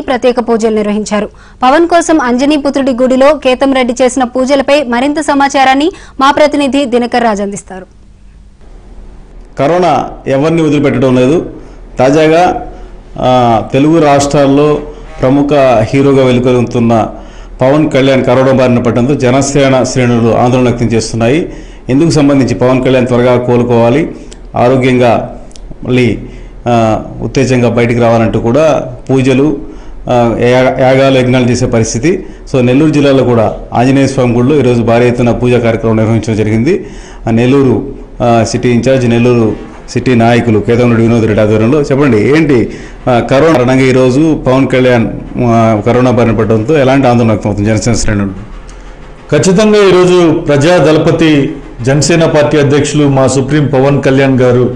ప్రత్యేక పూజలు నిర్వహించారు పవన్ కోసం అంజనీ పుత్రుడి గుడిలో కేతం రెడ్డి చేసిన పూజలపై మరింత సమాచారాన్ని మా ప్రతినిధి దినకర్ రాజ్ అందిస్తారు కరోనా ఎవరిని వదిలిపెట్టడం లేదు తాజాగా ఆ, తెలుగు రాష్ట్రాల్లో ప్రముఖ హీరోగా వెలుగొందుతున్న పవన్ కళ్యాణ్ కరోనా బారిన పడడంతో జనసేన శ్రేణులు ఆందోళన వ్యక్తం చేస్తున్నాయి ఇందుకు సంబంధించి పవన్ కళ్యాణ్ త్వరగా కోలుకోవాలి ఆరోగ్యంగా మళ్ళీ ఆ, ఉత్తేజంగా బయటికి రావాలంటూ కూడా పూజలు ఆ, యా- యాగాలు యజ్ఞాలు చేసే పరిస్థితి సో నెల్లూరు జిల్లాలో కూడా ఆంజనేయ స్వామి గుడిలో ఈరోజు భారీ ఎత్తున పూజా కార్యక్రమం నిర్వహించడం జరిగింది ఆ నెల్లూరు ఆ, సిటీ ఇన్ఛార్జ్ నెల్లూరు సిటీ నాయకులు కేతవనుడి వినోద్ రెడ్డి ఆధ్వర్యంలో చెప్పండి ఏంటి ఆ, కరోనా కారణంగా ఈరోజు పవన్ కళ్యాణ్ ఆ, కరోనా బారిన పడడంతో ఎలాంటి ఆందోళన వ్యక్తమవుతుంది జనసేన శ్రేణులు ఖచ్చితంగా ఈరోజు ప్రజా దళపతి జనసేన పార్టీ అధ్యక్షులు మా సుప్రీం పవన్ కళ్యాణ్ గారు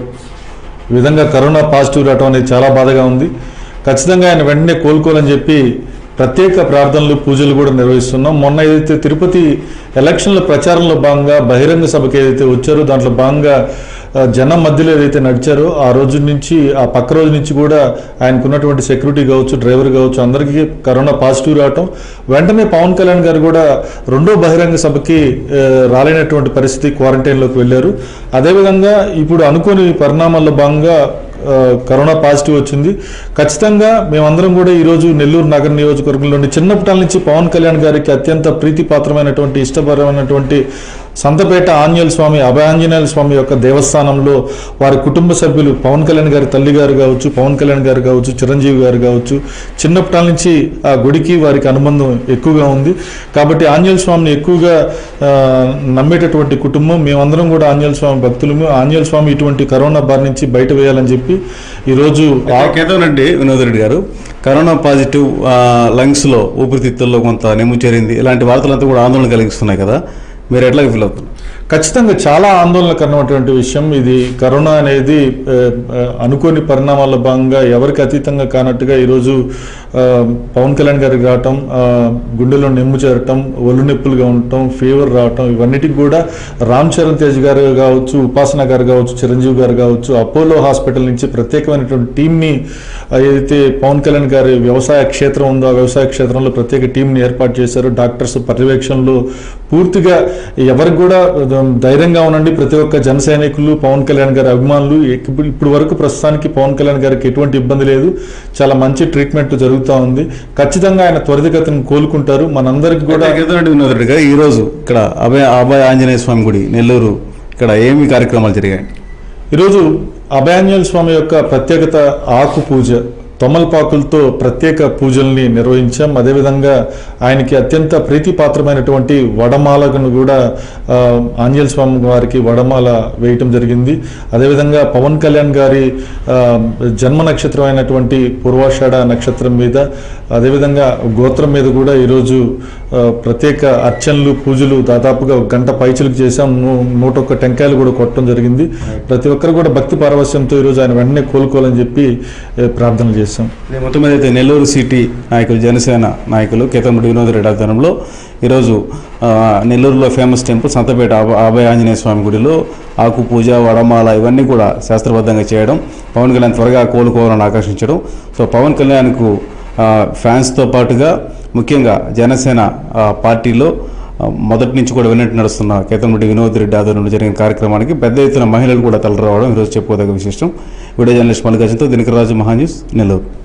ఈ విధంగా కరోనా పాజిటివ్ రావడం అనేది చాలా బాధగా ఉంది ఖచ్చితంగా ఆయన వెంటనే కోలుకోవాలని చెప్పి ప్రత్యేక ప్రార్థనలు పూజలు కూడా నిర్వహిస్తున్నాం మొన్న ఏదైతే తిరుపతి ఎలక్షన్ల ప్రచారంలో భాగంగా బహిరంగ సభకి ఏదైతే వచ్చారో దాంట్లో భాగంగా ఆ, జనం మధ్యలో ఏదైతే నడిచారో ఆ రోజు నుంచి ఆ పక్క రోజు నుంచి కూడా ఆయనకున్నటువంటి సెక్యూరిటీ కావచ్చు డ్రైవర్ కావచ్చు అందరికీ కరోనా పాజిటివ్ రావటం వెంటనే పవన్ కళ్యాణ్ గారు కూడా రెండో బహిరంగ సభకి ఆ, రాలేనటువంటి పరిస్థితి క్వారంటైన్లోకి వెళ్ళారు అదేవిధంగా ఇప్పుడు అనుకోని పరిణామాల్లో భాగంగా ఆ, కరోనా పాజిటివ్ వచ్చింది ఖచ్చితంగా మేమందరం కూడా ఈరోజు నెల్లూరు నగర నియోజకవర్గంలోని చిన్నప్పటి నుంచి పవన్ కళ్యాణ్ గారికి అత్యంత ప్రీతిపాత్రమైనటువంటి ఇష్టపరమైనటువంటి సంతపేట ఆంజనేయ స్వామి అభయాంజనేయ స్వామి యొక్క దేవస్థానంలో వారి కుటుంబ సభ్యులు పవన్ కళ్యాణ్ గారి తల్లి గారు కావచ్చు పవన్ కళ్యాణ్ గారు కావచ్చు చిరంజీవి గారు కావచ్చు చిన్నప్పటి నుంచి ఆ గుడికి వారికి అనుబంధం ఎక్కువగా ఉంది కాబట్టి ఆంజనేయ స్వామిని ఎక్కువగా ఆ, నమ్మేటటువంటి కుటుంబం మేమందరం కూడా ఆంజనేయ స్వామి భక్తులము ఆంజనేయ స్వామి ఇటువంటి కరోనా బారి నుంచి బయట వేయాలని చెప్పి ఈరోజు ఆ- కేతవన్ రెడ్డి వినోద్ రెడ్డి గారు కరోనా పాజిటివ్ ఆ, లంగ్స్లో ఊపిరితిత్తుల్లో కొంత నెమ్ము చేరింది ఇలాంటి వార్తలంతా కూడా ఆందోళన కలిగిస్తున్నాయి కదా మీరు ఎట్లా ఫీల్ అవుతున్నారు ఖచ్చితంగా చాలా ఆందోళనకరమైనటువంటి విషయం ఇది కరోనా అనేది ఆ, ఆ, అనుకోని పరిణామాల భాగంగా ఎవరికి అతీతంగా కానట్టుగా ఈరోజు ఆ, పవన్ కళ్యాణ్ గారికి రావటం ఆ, గుండెలో నెమ్ము చేరటం ఒళ్ళు నొప్పులుగా ఉండటం ఫీవర్ రావటం ఇవన్నిటికి కూడా రామ్ చరణ్ తేజ్ గారు కావచ్చు ఉపాసన గారు కావచ్చు చిరంజీవి గారు కావచ్చు అపోలో హాస్పిటల్ నుంచి ప్రత్యేకమైనటువంటి టీంని ఆ, ఏదైతే పవన్ కళ్యాణ్ గారి వ్యవసాయ క్షేత్రం ఉందో ఆ వ్యవసాయ క్షేత్రంలో ప్రత్యేక టీంని ఏర్పాటు చేశారు డాక్టర్స్ పర్యవేక్షణలో పూర్తిగా ఎవరికి కూడా ధైర్యంగా ఉండండి ప్రతి ఒక్క జన సైనికులు పవన్ కళ్యాణ్ గారి అభిమానులు ఇప్పుడు ఇప్పుడు వరకు ప్రస్తుతానికి పవన్ కళ్యాణ్ గారికి ఎటువంటి ఇబ్బంది లేదు చాలా మంచి ట్రీట్మెంట్ జరుగుతూ ఉంది ఖచ్చితంగా ఆయన త్వరితగతిని కోలుకుంటారు మనందరికి కూడా కేతవన్ రెడ్డి వినోద్ రెడ్డి గారు ఈరోజు ఇక్కడ అభయ అభయ ఆంజనేయ స్వామి గుడి నెల్లూరు ఇక్కడ ఏమి కార్యక్రమాలు జరిగాయి ఈరోజు అభయాంజనేయ స్వామి యొక్క ప్రత్యేకత ఆకు పూజ తొమ్మలపాకులతో ప్రత్యేక పూజల్ని నిర్వహించాం అదేవిధంగా ఆయనకి అత్యంత ప్రీతిపాత్రమైనటువంటి వడమాలను కూడా ఆ, ఆంజనేయ స్వామి వారికి వడమాల వేయటం జరిగింది అదేవిధంగా పవన్ కళ్యాణ్ గారి ఆ, జన్మ నక్షత్రం అయినటువంటి పూర్వాషాఢ నక్షత్రం మీద అదేవిధంగా గోత్రం మీద కూడా ఈరోజు ఆ, ప్రత్యేక అర్చనలు పూజలు దాదాపుగా ఒక గంట పైచలకు చేశాం నూ- నూట ఒక్క టెంకాయలు కూడా కొట్టడం జరిగింది ప్రతి ఒక్కరు కూడా భక్తి పారవస్యంతో ఈరోజు ఆయన వెంటనే కోలుకోవాలని చెప్పి ఏ, ప్రార్థన చేశాం ఇది మొత్తం మీద అయితే నెల్లూరు సిటీ నాయకులు జనసేన నాయకులు కేతంరెడ్డి వినోద్ రెడ్డి ఆధ్వర్యంలో ఈరోజు ఆ, నెల్లూరులో ఫేమస్ టెంపుల్ సంతపేట అభ- అభయ ఆంజనేయ స్వామి గుడిలో ఆకు పూజ వడమాల ఇవన్నీ కూడా శాస్త్రబద్ధంగా చేయడం పవన్ కళ్యాణ్ త్వరగా కోలుకోవాలని ఆకర్షించడం సో పవన్ కళ్యాణ్కు ఆ, ఫ్యాన్స్తో పాటుగా ముఖ్యంగా జనసేన ఆ, పార్టీలో ఆ, మొదటి నుంచి కూడా వెన్నట్టు నడుస్తున్న కేతంరెడ్డి వినోద్ రెడ్డి ఆధ్వర్యంలో జరిగిన కార్యక్రమానికి పెద్ద ఎత్తున మహిళలు కూడా తలరావడం ఈరోజు చెప్పుకోదగ్గ విశేషం వీడియో జర్నలిస్ట్ మల్లికార్జునతో దినకరాజు మహాన్యూస్ నెల్లూరు